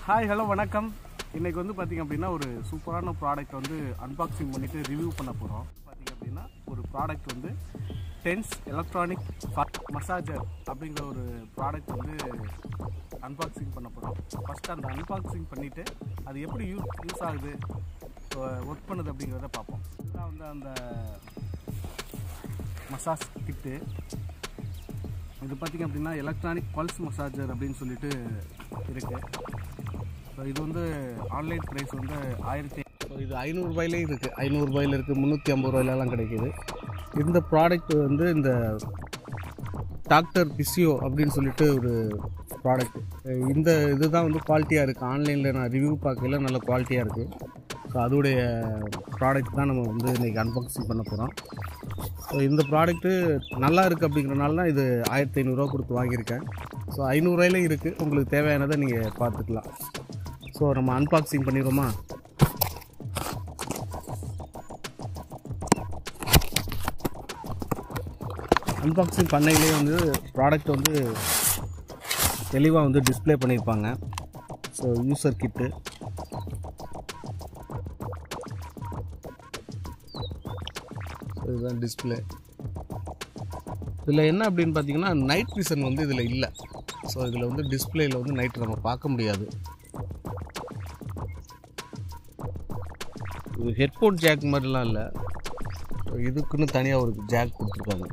Hi hello வணக்கம் இன்னைக்கு வந்து பார்த்தீங்க அப்படின்னா ஒரு சூப்பரான ப்ராடக்ட் வந்து அன்பாக்சிங் பண்ணிட்டு ரிவ்யூ பண்ண போகிறோம் பார்த்தீங்க அப்படின்னா ஒரு ப்ராடக்ட் வந்து டென்ஸ் எலக்ட்ரானிக் மசாஜர் அப்படிங்கிற ஒரு ப்ராடக்ட் வந்து அன்பாக்சிங் பண்ண போகிறோம் ஃபஸ்ட்டு அந்த அன்பாக்சிங் பண்ணிவிட்டு அது எப்படி யூஸ் யூஸ் ஆகுது ஒர்க் பண்ணுது அப்படிங்கிறத பார்ப்போம் இதுதான் வந்து அந்த மசாஜ் கிட்டு இது பார்த்திங்க அப்படின்னா எலக்ட்ரானிக் பல்ஸ் மசாஜர் அப்படின்னு சொல்லிட்டு இருக்கு ஸோ இது வந்து ஆன்லைன் ப்ரைஸ் வந்து ஆயிரத்தி ஸோ இது ஐநூறுரூபாயிலே இருக்குது ஐநூறுரூபாயில் இருக்குது முந்நூற்றி ஐம்பது ரூபாயிலலாம் கிடைக்கிது இந்த ப்ராடக்ட் வந்து இந்த டாக்டர் பிசியோ அப்படின்னு சொல்லிட்டு ஒரு ப்ராடக்ட் இந்த இதுதான் வந்து குவாலிட்டியாக இருக்குது ஆன்லைனில் நான் ரிவ்யூ பார்க்கல நல்ல குவாலிட்டியாக இருக்குது ஸோ அதோடைய ப்ராடக்ட் தான் நம்ம வந்து இன்றைக்கி அன்பாக்சிங் பண்ண போகிறோம் ஸோ இந்த ப்ராடக்ட்டு நல்லா இருக்குது அப்படிங்கிறனால தான் இது ஆயிரத்தி ஐநூறுரூவா கொடுத்து வாங்கியிருக்கேன் ஸோ ஐநூறுரூவாயிலே இருக்குது உங்களுக்கு தேவையானதை நீங்கள் பார்த்துக்கலாம் ஸோ நம்ம அன்பாக்சிங் பண்ணிடுவோமா அன்பாக்சிங் பண்ணையிலே வந்து ப்ராடக்ட் வந்து தெளிவாக வந்து டிஸ்ப்ளே பண்ணியிருப்பாங்க ஸோ யூசர் கிட்டு இதுதான் டிஸ்பிளே இதில் என்ன அப்படின்னு பார்த்தீங்கன்னா நைட் விஷன் வந்து இதில் இல்லை ஸோ இதில் வந்து டிஸ்பிளேயில் வந்து நைட் நம்ம பார்க்க முடியாது இது ஹெட்ஃபோன் ஜாக் மாதிரிலாம் இல்லை இதுக்குன்னு தனியாக ஒரு ஜாக் கொடுத்துருக்காங்க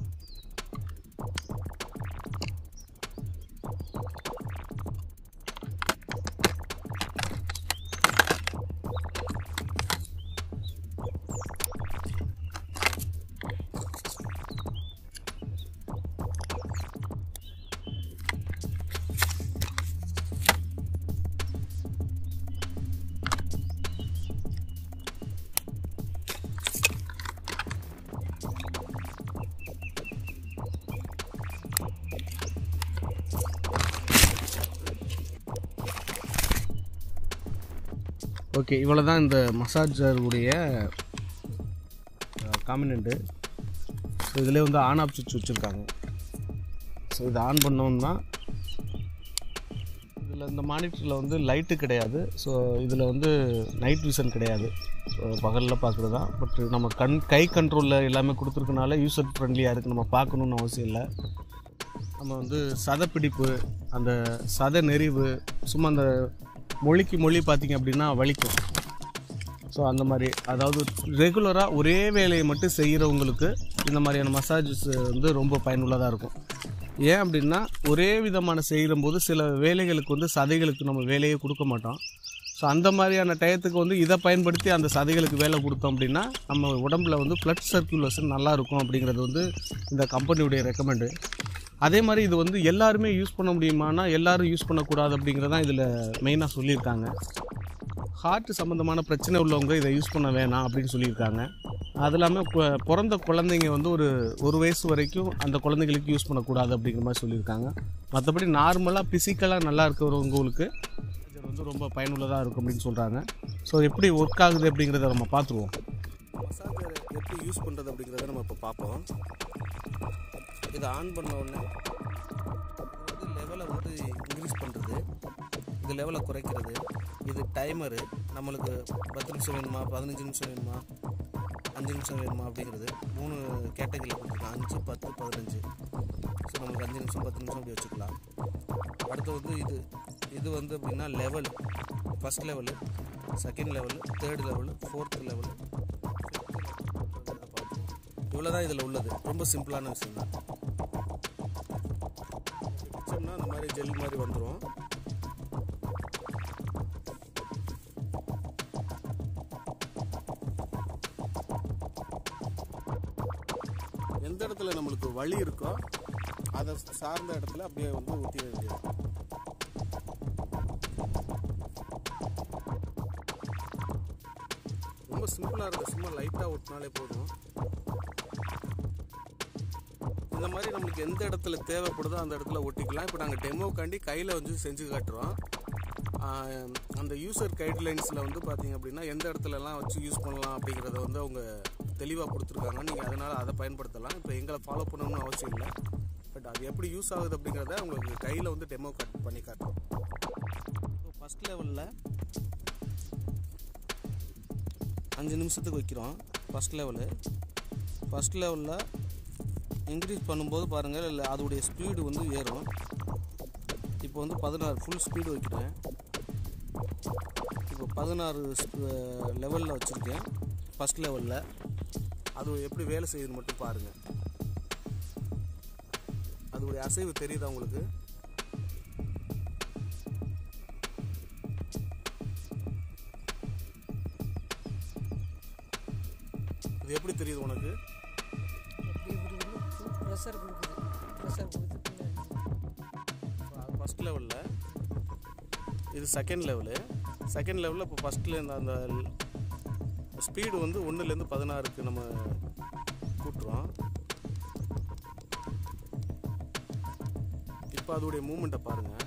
ஓகே இவ்வளோ தான் இந்த மசாஜருடைய காமினண்ட்டு ஸோ இதில் வந்து ஆன் ஆஃப் சுவிட்ச் வச்சுருக்காங்க ஸோ இதை ஆன் பண்ணோம்னா இதில் இந்த மானிட்டரில் வந்து லைட்டு கிடையாது ஸோ இதில் வந்து நைட் விஷன் கிடையாது ஸோ பகலில் பார்க்குறது தான் பட் நம்ம கண் கை கண்ட்ரோலில் எல்லாமே கொடுத்துருக்கனால யூசர் ஃப்ரெண்ட்லியாக இருக்குது நம்ம பார்க்கணுன்னு அவசியம் இல்லை நம்ம வந்து சதப்பிடிப்பு அந்த சத நெறிவு சும்மா அந்த மொழிக்கு மொழி பார்த்திங்க அப்படின்னா வலிக்கும் ஸோ அந்த மாதிரி அதாவது ரெகுலராக ஒரே வேலையை மட்டும் செய்கிறவங்களுக்கு இந்த மாதிரியான மசாஜஸ் வந்து ரொம்ப பயனுள்ளதாக இருக்கும் ஏன் அப்படின்னா ஒரே விதமான செய்கிற போது சில வேலைகளுக்கு வந்து சதைகளுக்கு நம்ம வேலையே கொடுக்க மாட்டோம் ஸோ அந்த மாதிரியான டயத்துக்கு வந்து இதை பயன்படுத்தி அந்த சதைகளுக்கு வேலை கொடுத்தோம் அப்படின்னா நம்ம உடம்புல வந்து ப்ளட் சர்க்குலேஷன் நல்லா இருக்கும் அப்படிங்கிறது வந்து இந்த கம்பெனியுடைய ரெக்கமெண்டு அதே மாதிரி இது வந்து எல்லாருமே யூஸ் பண்ண முடியுமானா எல்லாரும் யூஸ் பண்ணக்கூடாது அப்படிங்கிறதான் இதில் மெயினாக சொல்லியிருக்காங்க ஹார்ட் சம்மந்தமான பிரச்சனை உள்ளவங்க இதை யூஸ் பண்ண வேணாம் அப்படின்னு சொல்லியிருக்காங்க அது இல்லாமல் பொ- பிறந்த குழந்தைங்க வந்து ஒரு ஒரு வயசு வரைக்கும் அந்த குழந்தைகளுக்கு யூஸ் பண்ணக்கூடாது அப்படிங்கிற மாதிரி சொல்லியிருக்காங்க மற்றபடி நார்மலாக ஃபிசிக்கலாக நல்லா இருக்கிறவங்களுக்கு இது வந்து ரொம்ப பயனுள்ளதாக இருக்கும் அப்படின்னு சொல்கிறாங்க ஸோ எப்படி ஒர்க் ஆகுது அப்படிங்கிறத நம்ம பார்த்துருவோம் மசாஜர் எப்படி யூஸ் பண்ணுறது அப்படிங்கிறத நம்ம இப்போ பார்ப்போம் இதை ஆன் பண்ண உடனே இது வந்து லெவலை வந்து இன்க்ரீஸ் பண்ணுறது இது லெவலை குறைக்கிறது இது டைமரு நம்மளுக்கு பத்து நிமிஷம் வேணுமா பதினஞ்சு நிமிஷம் வேணுமா அஞ்சு நிமிஷம் வேணுமா அப்படிங்கிறது மூணு கேட்டகரியில் கொடுத்துருக்கோம் அஞ்சு பத்து பதினஞ்சு ஸோ நம்மளுக்கு அஞ்சு நிமிஷம் பத்து நிமிஷம் அப்படி வச்சுக்கலாம் அடுத்து வந்து இது இது வந்து அப்படின்னா level first level second level third level fourth level இவ்வளோ தான் இதில் உள்ளது ரொம்ப சிம்பிளான விஷயம் தான் வச்சோம்னா அந்த மாதிரி ஜெல் மாதிரி வந்துடும் எந்த இடத்துல நம்மளுக்கு வலி இருக்கோ அதை சார்ந்த இடத்துல அப்படியே வந்து ஊற்றி வேண்டியது ரொம்ப சிம்பிளாக இருக்குது சும்மா லைட்டாக ஒட்டினாலே போதும் இந்த மாதிரி நம்மளுக்கு எந்த இடத்துல தேவைப்படுதோ அந்த இடத்துல ஒட்டிக்கலாம் இப்போ நாங்கள் டெமோக்காண்டி கையில் வந்து செஞ்சு காட்டுறோம் ஆஹ் அந்த யூசர் கைட்லைன்ஸில் வந்து பார்த்தீங்க அப்படின்னா எந்த இடத்துலலாம் வச்சு யூஸ் பண்ணலாம் அப்படிங்கிறத வந்து அவங்க தெளிவாக கொடுத்துருக்காங்க நீங்கள் அதனால் அதை பயன்படுத்தலாம் இப்போ எங்களை ஃபாலோ பண்ணணும்னு அவசியம் இல்லை பட் அது எப்படி யூஸ் ஆகுது அப்படிங்கிறத உங்களுக்கு கையில் வந்து டெமோ கட் பண்ணி காட்டுறோம் ஸோ ஃபஸ்ட் லெவலில் அஞ்சு நிமிஷத்துக்கு வைக்கிறோம் ஃபஸ்ட் லெவலு ஃபஸ்ட் லெவலில் இன்க்ரீஸ் பண்ணும்போது பாருங்கள் இல்லை அதோடைய ஸ்பீடு வந்து ஏறும் இப்போ வந்து பதினாறு ஃபுல் ஸ்பீடு வைக்கிறேன் இப்போ பதினாறு லெவலில் வச்சுருக்கேன் ஃபஸ்ட் லெவலில் அது எப்படி வேலை செய்யுதுன்னு மட்டும் பாருங்கள் அதோடைய அசைவு தெரியுதா உங்களுக்கு இது எப்படி தெரியுது உனக்கு அப்படியே விடுவிடு ப்ரெஷர் கொடுக்குது ப்ரெஷர் கொடுத்து பின்னாடி ஃபஸ்ட் லெவலில் இது செகண்ட் லெவலு செகண்ட் லெவலில் இப்போ ஃபஸ்ட்டில் இந்த அந்த ஸ்பீடு வந்து ஒன்றுலேருந்து பதினாறுக்கு நம்ம கூட்டுறோம் இப்போ அதோடைய மூமெண்ட்டை பாருங்கள்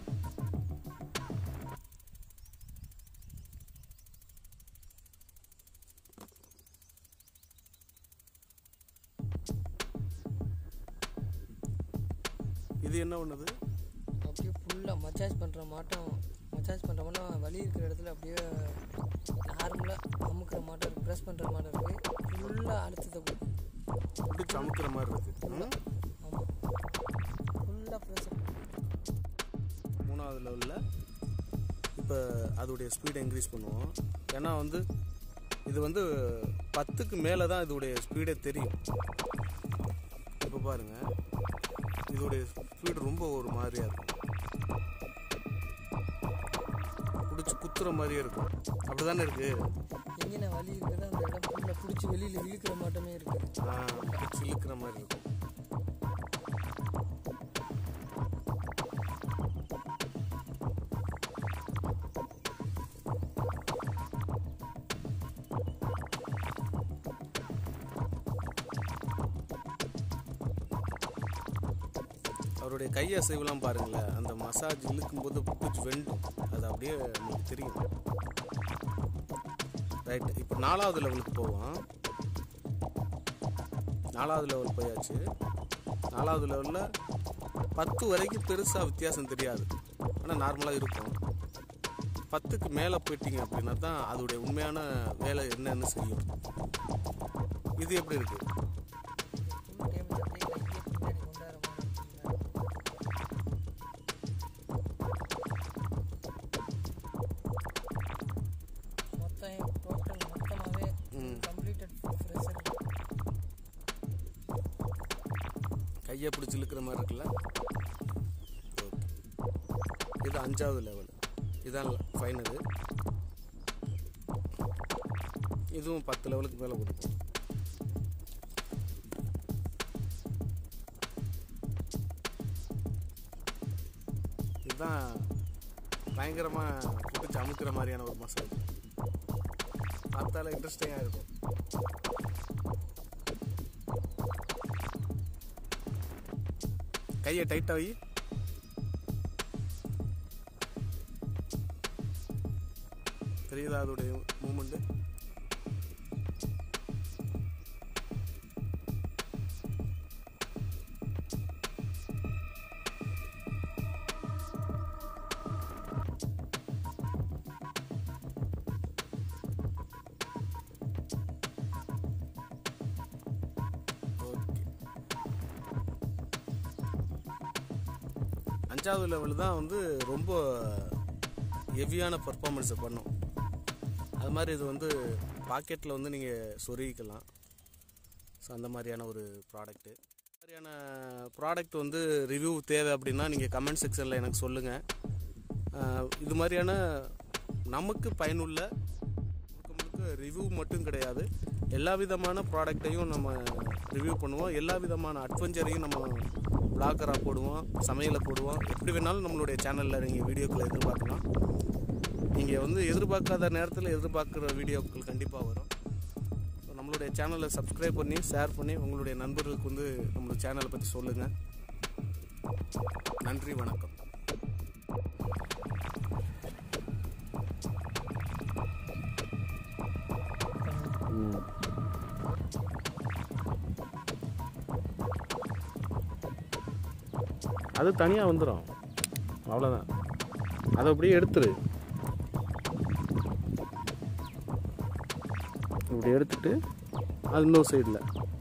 இது என்ன பண்ணுது அப்படியே ஃபுல்லாக மசாஜ் பண்ணுற மாட்டம் மசாஜ் பண்ணுற மாட்டம் வலி இருக்கிற இடத்துல அப்படியே நார்மலாக அமுக்கிற மாட்டம் இருக்குது ப்ரெஸ் பண்ணுற மாட்டம் இருக்குது ஃபுல்லாக அழுத்தத்தை கொடுக்கும் பிடிச்சி அமுக்கிற மாதிரி இருக்குது ம்? ஆமாம் ஃபுல்லாக ப்ரெஷர் மூணாவது லெவலில் இப்போ அதோடைய ஸ்பீடை இன்க்ரீஸ் பண்ணுவோம் ஏன்னா வந்து இது வந்து பத்துக்கு மேலே தான் இதோடைய ஸ்பீடே தெரியும் இப்போ பாருங்கள் இதோடைய ஸ்பீடு ரொம்ப ஒரு மாதிரியாக இருக்கும் பிடிச்சி குத்துற மாதிரியே இருக்கும் அப்படி தானே இருக்குது எங்கே வலி இருக்குதோ அந்த இடம் ஃபுல்லாக பிடிச்சி வெளியில் இழுக்கிற மாட்டமே இருக்குது பிடிச்சி இழுக்கிற மாதிரி இருக்கும் அவருடைய கை அசைவுலாம் பாருங்களேன் அந்த மசாஜ் இழுக்கும்போது பிடிச்சி வெண்டும் அது அப்படியே நமக்கு தெரியும் ரைட் இப்போ நாலாவது லெவலுக்கு போவோம் நாலாவது லெவல் போயாச்சு நாலாவது லெவலில் பத்து வரைக்கும் பெருசாக வித்தியாசம் தெரியாது ஆனால் நார்மலாக இருக்கும் பத்துக்கு மேலே போயிட்டீங்க அப்படின்னா தான் அதோடைய உண்மையான வேலை என்னன்னு செய்யும் இது எப்படி இருக்குது ஃபுல் டேமேஜ் அப்படியே கையே பின்னாடி கொண்டாட மாட்டேன் மொத்தம் டோட்டல் மொத்தமாகவே ம். கம்ப்ளீட்டட் ப்ரெஷர் கையை பிடிச்சி இழுக்கிற மாதிரி இருக்குல்ல ஓகே இது அஞ்சாவது லெவல் இதான் ஃபைனலு இதுவும் பத்து லெவலுக்கு மேலே கொடுப்போம் இதுதான் பயங்கரமாக பிடிச்சி அமுக்கிற மாதிரியான ஒரு மசாஜ் பார்த்தாலே இன்ட்ரெஸ்டிங்காக இருக்கும் கையை டைட்டாக வை தெரியுதா அதோடைய மூமெண்ட்டு ஓகே அஞ்சாவது லெவல் தான் வந்து ரொம்ப ஹெவியான பர்ஃபார்மன்ஸை பண்ணும் அது மாதிரி இது வந்து பாக்கெட்டில் வந்து நீங்கள் சொருகிக்கலாம் ஸோ அந்த மாதிரியான ஒரு ப்ராடக்ட்டு மாதிரியான ப்ராடக்ட் வந்து ரிவ்யூ தேவை அப்படின்னா நீங்கள் கமெண்ட் செக்ஷனில் எனக்கு சொல்லுங்கள் இது மாதிரியான நமக்கு பயனுள்ள முழுக்க முழுக்க ரிவ்யூ மட்டும் கிடையாது எல்லா விதமான ப்ராடக்டையும் நம்ம ரிவ்யூ பண்ணுவோம் எல்லா விதமான அட்வென்ச்சரையும் நம்ம பிளாகராக போடுவோம் சமையலை போடுவோம் எப்படி வேணாலும் நம்மளுடைய சேனலில் நீங்கள் வீடியோக்களை எதிர்பார்க்கலாம் நீங்கள் வந்து எதிர்பார்க்காத நேரத்தில் எதிர்பார்க்குற வீடியோக்கள் கண்டிப்பாக வரும் ஸோ நம்மளுடைய சேனலை சப்ஸ்கிரைப் பண்ணி ஷேர் பண்ணி உங்களுடைய நண்பர்களுக்கு வந்து நம்மளோட சேனலை பற்றி சொல்லுங்கள் நன்றி வணக்கம் அது தனியாக வந்துடும் அவ்வளோதான் அதை அப்படியே எடுத்துரு இப்படி எடுத்துட்டு அது இன்னொரு சைடில்